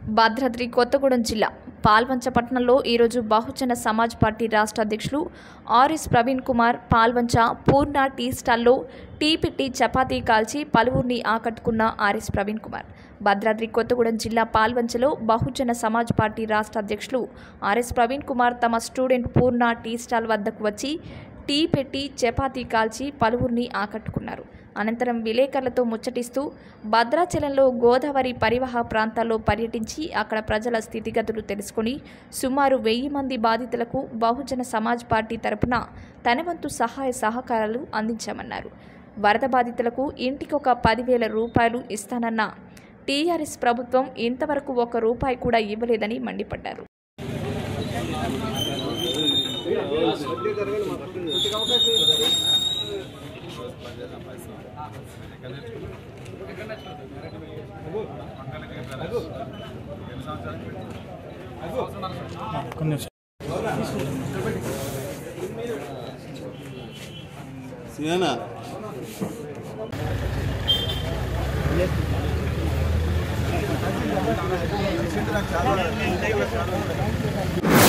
భద్రాద్రి కొత్తగూడెం జిల్లా పాల్వంచ పట్టణంలో ఈరోజు బహుజన సమాజ్ పార్టీ రాష్ట్ర అధ్యక్షులు ఆర్ఎస్ ప్రవీణ్ కుమార్ పాల్వంచ పూర్ణ టీ స్టాల్లో టీ పెట్టి చపాతీ కాల్చి పలువురిని ఆకట్టుకున్న ఆర్ఎస్ ప్రవీణ్ కుమార్ భద్రాద్రి కొత్తగూడెం జిల్లా పాల్వంచలో బహుజన సమాజ్ పార్టీ రాష్ట్ర అధ్యక్షులు ఆర్ఎస్ ప్రవీణ్ కుమార్ తమ స్టూడెంట్ పూర్ణ టీ స్టాల్ వద్దకు వచ్చి టీ పెట్టి చపాతీ కాల్చి పలువురిని ఆకట్టుకున్నారు అనంతరం విలేకరులతో ముచ్చటిస్తూ భద్రాచలంలో గోదావరి పరివాహ ప్రాంతాల్లో పర్యటించి అక్కడ ప్రజల స్థితిగతులు తెలుసుకుని సుమారు వెయ్యి మంది బాధితులకు బహుజన సమాజ్ పార్టీ తరపున తన వంతు సహాయ సహకారాలు అందించామన్నారు వరద బాధితులకు ఇంటికొక పదివేల రూపాయలు ఇస్తానన్న టీఆర్ఎస్ ప్రభుత్వం ఇంతవరకు ఒక్క రూపాయి కూడా ఇవ్వలేదని మండిపడ్డారు సియానా చాలా